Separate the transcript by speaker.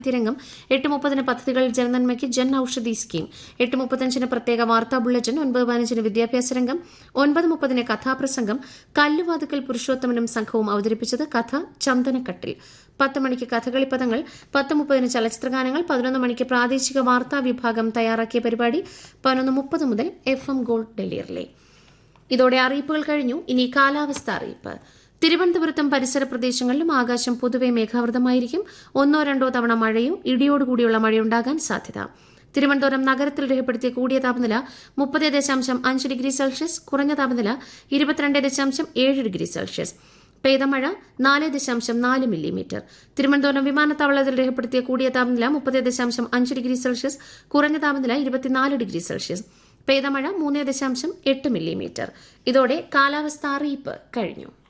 Speaker 1: രംഗം എട്ട് മുപ്പതിന് പദ്ധതികൾ ജനനന്മയ്ക്ക് ജൻ ഔഷധി സ്കീം എട്ട് മുപ്പത്തഞ്ചിന് പ്രത്യേക വാർത്താ ബുള്ളറ്റിൻ ഒൻപത് പതിനഞ്ചിന് വിദ്യാഭ്യാസ രംഗം ഒൻപത് മുപ്പതിന് കഥാപ്രസംഗം കല്ലുവാതുക്കൽ പുരുഷോത്തമനും സംഘവും അവതരിപ്പിച്ചത് കഥ ചന്ദനക്കട്ടിൽ പത്ത് മണിക്ക് കഥകളിപ്പദങ്ങൾ പത്ത് മുപ്പതിന് ചലച്ചിത്രഗാനങ്ങൾ പതിനൊന്ന് മണിക്ക് പ്രാദേശിക വാർത്താ വിഭാഗം തയ്യാറാക്കിയ പരിപാടി പതിനൊന്ന് മുപ്പത് മുതൽ എഫ് എം ഗോൾഡ് ഡൽഹിയിലെ ഇതോടെ അറിയിപ്പുകൾ കഴിഞ്ഞു ഇനി കാലാവസ്ഥ അറിയിപ്പ് തിരുവനന്തപുരത്തും പരിസര പ്രദേശങ്ങളിലും ആകാശം പൊതുവെ മേഘാവൃതമായിരിക്കും ഒന്നോ രണ്ടോ തവണ മഴയോ ഇടിയോടുകൂടിയുള്ള മഴയുണ്ടാകാൻ സാധ്യത തിരുവനന്തപുരം നഗരത്തിൽ രേഖപ്പെടുത്തിയ കൂടിയ താപനില മുപ്പത് ദശാംശം അഞ്ച് ഡിഗ്രി സെൽഷ്യസ് കുറഞ്ഞ താപനില ഇരുപത്തിരണ്ട് ദശാംശം ഏഴ് ഡിഗ്രി സെൽഷ്യസ് പെയ്ത മഴ നാല് ദശാംശം നാല് മില്ലിമീറ്റർ തിരുവനന്തപുരം വിമാനത്താവളത്തിൽ രേഖപ്പെടുത്തിയ കൂടിയ താപനില മുപ്പത് ദശാംശം അഞ്ച് ഡിഗ്രി സെൽഷ്യസ് കുറഞ്ഞ താപനില ഇരുപത്തിനാല് ഡിഗ്രി സെൽഷ്യസ് പെയ്ത മഴ മൂന്ന് ദശാംശം എട്ട് മില്ലിമീറ്റർ ഇതോടെ കാലാവസ്ഥ അറിയിപ്പ് കഴിഞ്ഞു